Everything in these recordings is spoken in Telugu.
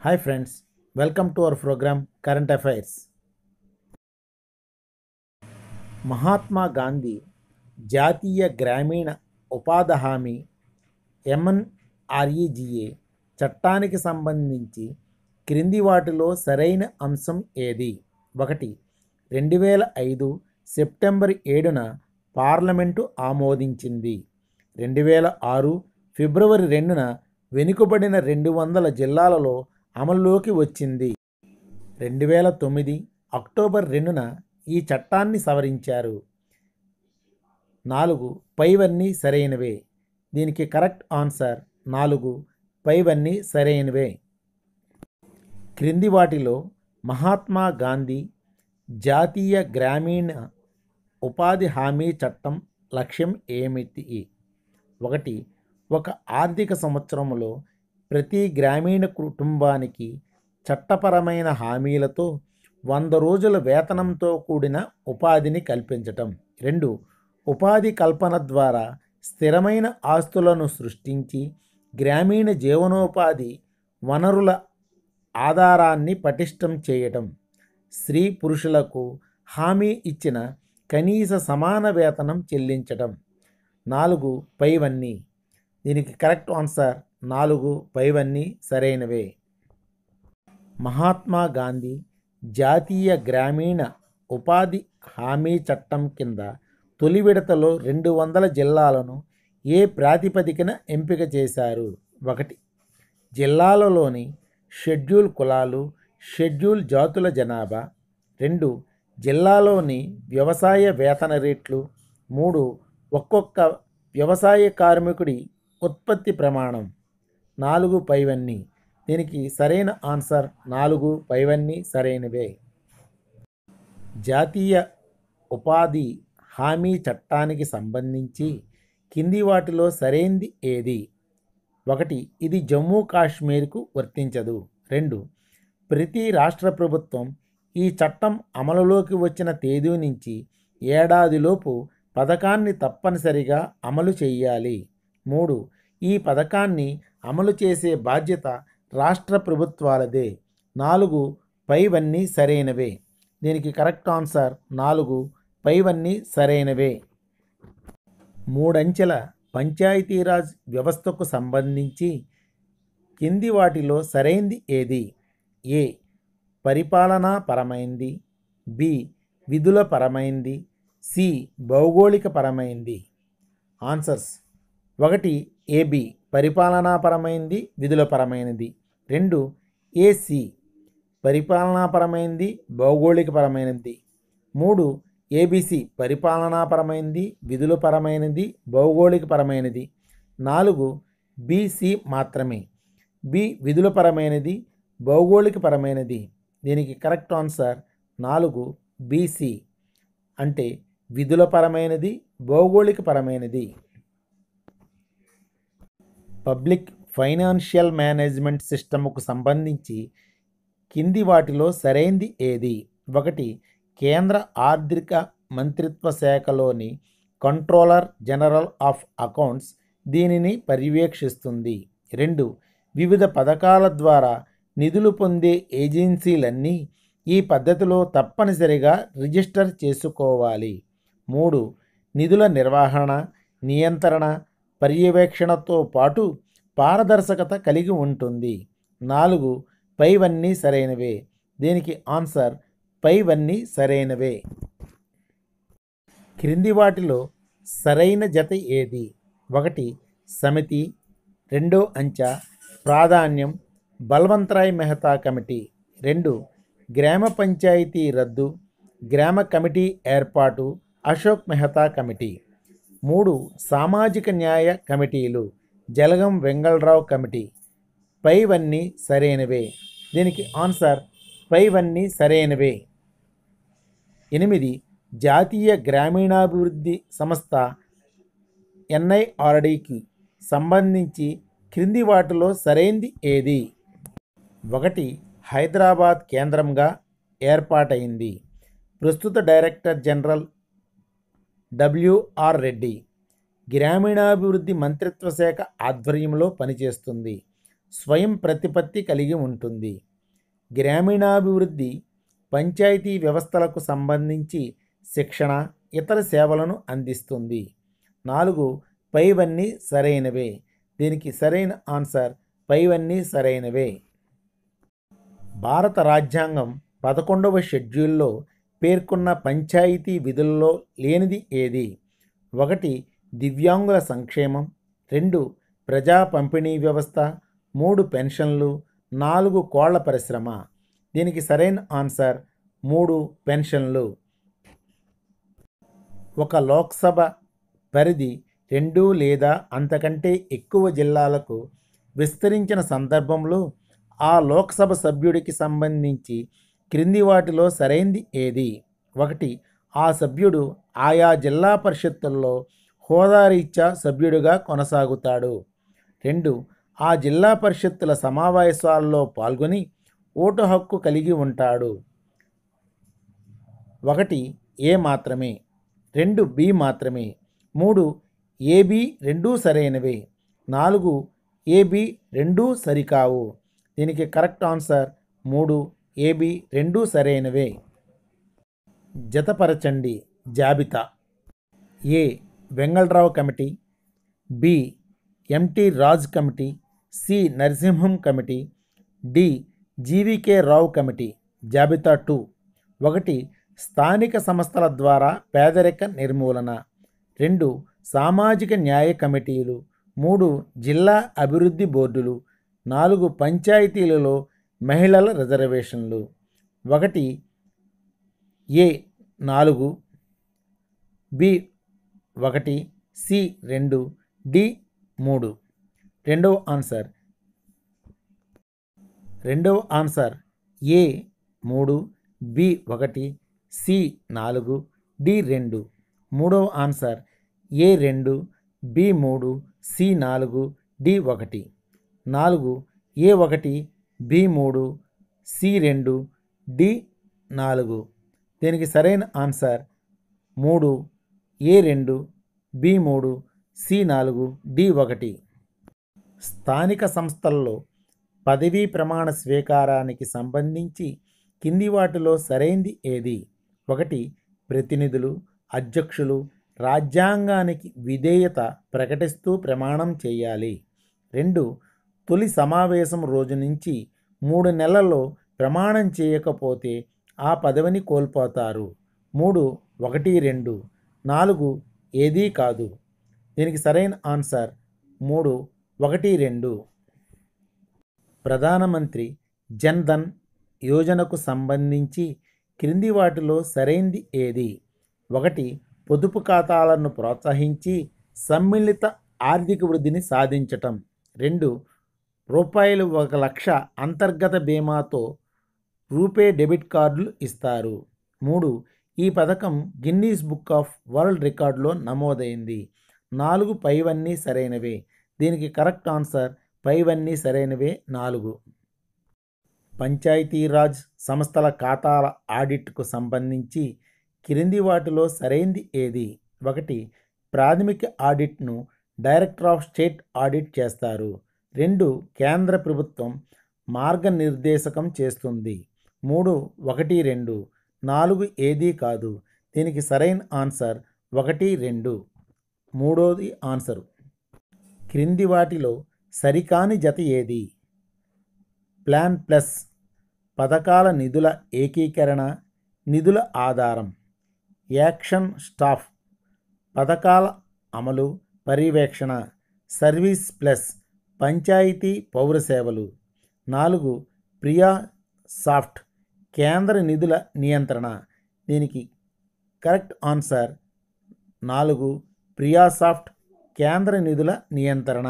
hi friends welcome to our programme current affairs Mahatma Gandhi జాతీయ గ్రామీణ ఉపాధి హామీ ఎంఎన్ఆర్ఈజిఏ చట్టానికి సంబంధించి క్రింది వాటిలో సరైన అంశం ఏది ఒకటి రెండు వేల ఐదు సెప్టెంబర్ ఏడున పార్లమెంటు ఆమోదించింది రెండు వేల ఆరు ఫిబ్రవరి రెండున వెనుకబడిన రెండు వందల జిల్లాలలో అమల్లోకి వచ్చింది రెండు వేల తొమ్మిది అక్టోబర్ రెండున ఈ చట్టాన్ని సవరించారు నాలుగు పైవన్నీ సరైనవే దీనికి కరెక్ట్ ఆన్సర్ నాలుగు పైవన్నీ సరైనవే క్రింది వాటిలో మహాత్మా గాంధీ జాతీయ గ్రామీణ ఉపాధి హామీ చట్టం లక్ష్యం ఏమిటి ఒకటి ఒక ఆర్థిక సంవత్సరంలో ప్రతి గ్రామీణ కుటుంబానికి చట్టపరమైన హామీలతో వంద రోజుల వేతనంతో కూడిన ఉపాధిని కల్పించటం రెండు ఉపాధి కల్పన ద్వారా స్థిరమైన ఆస్తులను సృష్టించి గ్రామీణ జీవనోపాధి వనరుల ఆధారాన్ని పటిష్టం చేయటం స్త్రీ పురుషులకు హామీ ఇచ్చిన కనీస సమాన వేతనం చెల్లించటం నాలుగు పైవన్నీ దీనికి కరెక్ట్ ఆన్సర్ నాలుగు పైవన్నీ సరైనవే మహాత్మా గాంధీ జాతీయ గ్రామీణ ఉపాధి హామీ చట్టం కింద తొలి విడతలో రెండు వందల జిల్లాలను ఏ ప్రాతిపదికన ఎంపిక చేశారు ఒకటి జిల్లాలలోని షెడ్యూల్ కులాలు షెడ్యూల్ జాతుల జనాభా రెండు జిల్లాలోని వ్యవసాయ వేతన రేట్లు మూడు ఒక్కొక్క వ్యవసాయ కార్మికుడి ఉత్పత్తి ప్రమాణం నాలుగు పైవన్నీ దీనికి సరైన ఆన్సర్ నాలుగు పైవన్నీ సరైనవే జాతీయ ఉపాధి హామీ చట్టానికి సంబంధించి కింది వాటిలో సరైంది ఏది ఒకటి ఇది జమ్మూ కాశ్మీర్కు వర్తించదు రెండు ప్రతి రాష్ట్ర ప్రభుత్వం ఈ చట్టం అమలులోకి వచ్చిన తేదీ నుంచి ఏడాదిలోపు పథకాన్ని తప్పనిసరిగా అమలు చేయాలి మూడు ఈ పథకాన్ని అమలు చేసే బాధ్యత రాష్ట్ర ప్రభుత్వాలదే నాలుగు పైవన్నీ సరైనవే దీనికి కరెక్ట్ ఆన్సర్ నాలుగు పైవన్నీ సరైనవే మూడంచెల పంచాయతీరాజ్ వ్యవస్థకు సంబంధించి కింది వాటిలో సరైంది ఏది ఏ పరిపాలనా పరమైంది బి విధుల పరమైంది సి భౌగోళిక పరమైంది ఆన్సర్స్ ఒకటి ఏబి పరిపాలనాపరమైంది విధులపరమైనది రెండు ఏసి పరిపాలనాపరమైనది భౌగోళికపరమైనది మూడు ఏబిసి పరిపాలనాపరమైనది విధులపరమైనది భౌగోళికపరమైనది నాలుగు బీసీ మాత్రమే బి విధులపరమైనది భౌగోళికపరమైనది దీనికి కరెక్ట్ ఆన్సర్ నాలుగు బీసీ అంటే విధులపరమైనది భౌగోళికపరమైనది పబ్లిక్ ఫైనాన్షియల్ మేనేజ్మెంట్ సిస్టమ్కు సంబంధించి కింది వాటిలో సరైంది ఏది ఒకటి కేంద్ర ఆర్థిక మంత్రిత్వ శాఖలోని కంట్రోలర్ జనరల్ ఆఫ్ అకౌంట్స్ దీనిని పర్యవేక్షిస్తుంది రెండు వివిధ పథకాల ద్వారా నిధులు పొందే ఏజెన్సీలన్నీ ఈ పద్ధతిలో తప్పనిసరిగా రిజిస్టర్ చేసుకోవాలి మూడు నిధుల నిర్వహణ నియంత్రణ పర్యవేక్షణతో పాటు పారదర్శకత కలిగి ఉంటుంది నాలుగు పైవన్నీ సరైనవే దీనికి ఆన్సర్ పైవన్నీ సరైనవే క్రింది వాటిలో సరైన జత ఏది ఒకటి సమితి రెండో అంచె ప్రాధాన్యం బల్వంతరాయ్ మెహతా కమిటీ రెండు గ్రామ పంచాయతీ రద్దు గ్రామ కమిటీ ఏర్పాటు అశోక్ మెహతా కమిటీ మూడు సామాజిక న్యాయ కమిటీలు జలగం వెంగళరావు కమిటీ పైవన్నీ సరైనవే దీనికి ఆన్సర్ పైవన్నీ సరైనవే ఎనిమిది జాతీయ గ్రామీణాభివృద్ధి సంస్థ ఎన్ఐఆర్డికి సంబంధించి క్రింది వాటిలో సరైంది ఏది ఒకటి హైదరాబాద్ కేంద్రంగా ఏర్పాటైంది ప్రస్తుత డైరెక్టర్ జనరల్ డబ్ల్యూఆర్ రెడ్డి గ్రామీణాభివృద్ధి మంత్రిత్వ శాఖ ఆధ్వర్యంలో పనిచేస్తుంది స్వయం ప్రతిపత్తి కలిగి ఉంటుంది గ్రామీణాభివృద్ధి పంచాయతీ వ్యవస్థలకు సంబంధించి శిక్షణ ఇతర సేవలను అందిస్తుంది నాలుగు పైవన్నీ సరైనవే దీనికి సరైన ఆన్సర్ పైవన్నీ సరైనవే భారత రాజ్యాంగం పదకొండవ షెడ్యూల్లో పేర్కొన్న పంచాయతీ విధుల్లో లేనిది ఏది ఒకటి దివ్యాంగుల సంక్షేమం రెండు ప్రజా పంపిణీ వ్యవస్థ మూడు పెన్షన్లు నాలుగు కోళ్ల పరిశ్రమ దీనికి సరైన ఆన్సర్ మూడు పెన్షన్లు ఒక లోక్సభ పరిధి రెండు లేదా అంతకంటే ఎక్కువ జిల్లాలకు విస్తరించిన సందర్భంలో ఆ లోక్సభ సభ్యుడికి సంబంధించి క్రింది వాటిలో సరైంది ఏది ఒకటి ఆ సభ్యుడు ఆయా జిల్లా పరిషత్తుల్లో హోదారీత్యా సభ్యుడిగా కొనసాగుతాడు రెండు ఆ జిల్లా పరిషత్తుల సమావేశాల్లో పాల్గొని ఓటు హక్కు కలిగి ఉంటాడు ఒకటి ఏ మాత్రమే రెండు బి మాత్రమే మూడు ఏబి రెండూ సరైనవే నాలుగు ఏబి రెండూ సరికావు దీనికి కరెక్ట్ ఆన్సర్ మూడు ఏబి రెండూ సరైనవే జతపరచండి జాబితా ఏ Vengala Rao committee B MT Raj committee C Narasimham committee D GVK Rao committee జాబితా టూ ఒకటి స్థానిక సంస్థల ద్వారా పేదరిక నిర్మూలన రెండు సామాజిక న్యాయ కమిటీలు మూడు జిల్లా అభివృద్ధి బోర్డులు నాలుగు పంచాయతీలలో మహిళల రిజర్వేషన్లు ఒకటి ఏ నాలుగు బి ఒకటి సి రెండు డి మూడు రెండవ ఆన్సర్ రెండవ ఆన్సర్ ఏ మూడు బి ఒకటి సి నాలుగు డి రెండు మూడవ ఆన్సర్ ఏ రెండు బి మూడు సి నాలుగు డి ఒకటి నాలుగు ఏ ఒకటి బి మూడు సి రెండు డి నాలుగు దీనికి సరైన ఆన్సర్ మూడు ఏ రెండు బి మూడు సి నాలుగు డి ఒకటి స్థానిక సంస్థల్లో పదవీ ప్రమాణ స్వీకారానికి సంబంధించి కింది వాటిలో సరైంది ఏది ఒకటి ప్రతినిధులు అధ్యక్షులు రాజ్యాంగానికి విధేయత ప్రకటిస్తూ ప్రమాణం చేయాలి రెండు తొలి సమావేశం రోజు నుంచి మూడు నెలల్లో ప్రమాణం చేయకపోతే ఆ పదవిని కోల్పోతారు మూడు ఒకటి రెండు నాలుగు ఏదీ కాదు దీనికి సరైన ఆన్సర్ మూడు ఒకటి రెండు ప్రధానమంత్రి జన్ ధన్ యోజనకు సంబంధించి క్రింది వాటిలో సరైంది ఏది ఒకటి పొదుపు ఖాతాలను ప్రోత్సహించి సమ్మిళిత ఆర్థిక వృద్ధిని సాధించటం రెండు రూపాయలు ఒక లక్ష అంతర్గత బీమాతో రూపే డెబిట్ కార్డులు ఇస్తారు మూడు ఈ పథకం గిన్నీస్ బుక్ ఆఫ్ వరల్డ్ రికార్డులో నమోదైంది నాలుగు పైవన్నీ సరైనవే దీనికి కరెక్ట్ ఆన్సర్ పైవన్నీ సరైనవే నాలుగు పంచాయతీరాజ్ సంస్థల ఖాతాల ఆడిట్కు సంబంధించి క్రింది వాటిలో సరైంది ఏది ఒకటి ప్రాథమిక ఆడిట్ను డైరెక్టర్ ఆఫ్ స్టేట్ ఆడిట్ చేస్తారు రెండు కేంద్ర ప్రభుత్వం మార్గనిర్దేశకం చేస్తుంది మూడు ఒకటి రెండు నాలుగు ఏదీ కాదు దీనికి సరైన ఆన్సర్ ఒకటి రెండు మూడోది ఆన్సరు క్రింది వాటిలో సరికాని జత ఏది ప్లాన్ ప్లస్ పథకాల నిధుల ఏకీకరణ నిధుల ఆధారం యాక్షన్ స్టాఫ్ పథకాల అమలు పర్యవేక్షణ సర్వీస్ ప్లస్ పంచాయతీ పౌర సేవలు నాలుగు ప్రియా సాఫ్ట్ కేంద్ర నిధుల నియంత్రణ దీనికి కరెక్ట్ ఆన్సర్ నాలుగు ప్రియా సాఫ్ట్ కేంద్ర నిధుల నియంత్రణ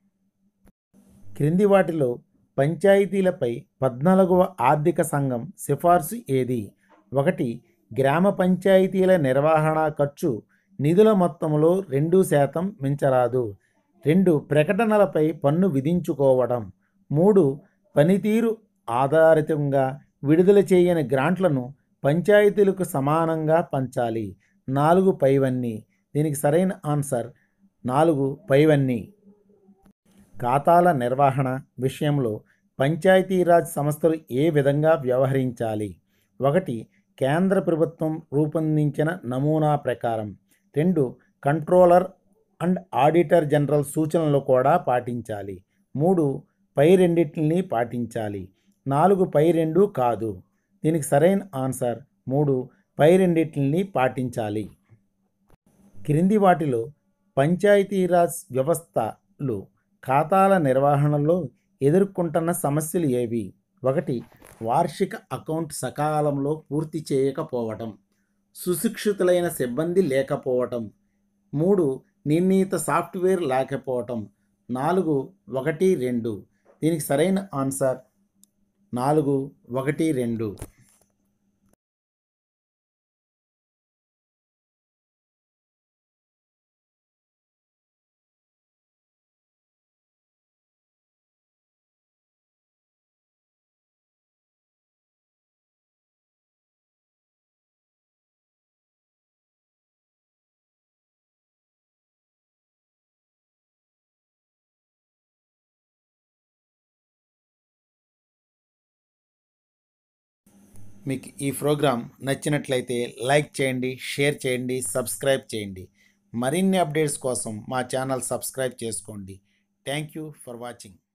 క్రింది వాటిలో పంచాయతీలపై పద్నాలుగవ ఆర్థిక సంఘం సిఫార్సు ఏది ఒకటి గ్రామ పంచాయతీల నిర్వహణ ఖర్చు నిధుల మొత్తంలో రెండు శాతం మించరాదు రెండు ప్రకటనలపై పన్ను విధించుకోవడం మూడు పనితీరు ఆధారితంగా విడుదల చేయని గ్రాంట్లను పంచాయతీలకు సమానంగా పంచాలి నాలుగు పైవన్నీ దీనికి సరైన ఆన్సర్ నాలుగు పైవన్నీ ఖాతాల నిర్వహణ విషయంలో పంచాయతీరాజ్ సంస్థలు ఏ విధంగా వ్యవహరించాలి ఒకటి కేంద్ర ప్రభుత్వం రూపొందించిన నమూనా ప్రకారం రెండు కంట్రోలర్ అండ్ ఆడిటర్ జనరల్ సూచనలు కూడా పాటించాలి మూడు పై రెండింటిని పాటించాలి నాలుగు పై రెండు కాదు దీనికి సరైన ఆన్సర్ మూడు పై రెండింటిని పాటించాలి క్రింది వాటిలో పంచాయతీరాజ్ వ్యవస్థలు ఖాతాల నిర్వహణలో ఎదుర్కొంటున్న సమస్యలు ఏవి ఒకటి వార్షిక అకౌంట్ సకాలంలో పూర్తి చేయకపోవటం సుశిక్షితులైన సిబ్బంది లేకపోవటం మూడు నిర్ణీత సాఫ్ట్వేర్ లేకపోవటం నాలుగు ఒకటి రెండు దీనికి సరైన ఆన్సర్ నాలుగు ఒకటి రెండు మీకు ఈ ప్రోగ్రాం నచ్చినట్లయితే లైక్ చేయండి షేర్ చేయండి సబ్స్క్రైబ్ చేయండి మరిన్ని అప్డేట్స్ కోసం మా ఛానల్ సబ్స్క్రైబ్ చేసుకోండి థ్యాంక్ యూ ఫర్ వాచింగ్